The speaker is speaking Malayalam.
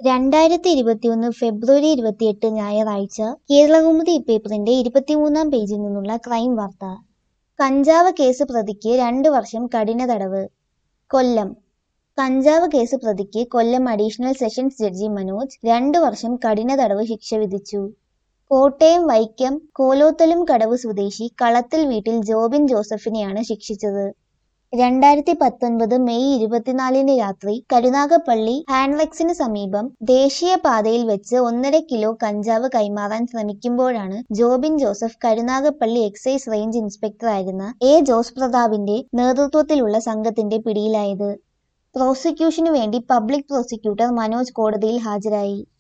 രണ്ടായിരത്തി ഇരുപത്തിയൊന്ന് ഫെബ്രുവരി ഇരുപത്തിയെട്ട് ഞായറാഴ്ച കേരളകൗമുദി പേപ്പറിന്റെ ഇരുപത്തിമൂന്നാം പേജിൽ നിന്നുള്ള ക്രൈം വാർത്ത കഞ്ചാവ് കേസ് പ്രതിക്ക് രണ്ട് വർഷം കഠിന തടവ് കൊല്ലം കഞ്ചാവ് കേസ് പ്രതിക്ക് Kollam additional sessions judge Manoj രണ്ട് വർഷം കഠിന തടവ് ശിക്ഷ വിധിച്ചു കോട്ടയം വൈക്കം കോലോത്തലും കടവ് സ്വദേശി കളത്തിൽ വീട്ടിൽ ജോബിൻ ജോസഫിനെയാണ് ശിക്ഷിച്ചത് രണ്ടായിരത്തി പത്തൊൻപത് മെയ് ഇരുപത്തിനാലിന് രാത്രി കരുനാഗപ്പള്ളി ഹാൻഡ്ലക്സിന് സമീപം ദേശീയപാതയിൽ വെച്ച് ഒന്നര കിലോ കഞ്ചാവ് കൈമാറാൻ ശ്രമിക്കുമ്പോഴാണ് ജോബിൻ ജോസഫ് കരുനാഗപ്പള്ളി എക്സൈസ് റേഞ്ച് ഇൻസ്പെക്ടറായിരുന്ന എ ജോസ് പ്രതാപിന്റെ നേതൃത്വത്തിലുള്ള സംഘത്തിന്റെ പിടിയിലായത് പ്രോസിക്യൂഷനു വേണ്ടി പബ്ലിക് പ്രോസിക്യൂട്ടർ മനോജ് കോടതിയിൽ ഹാജരായി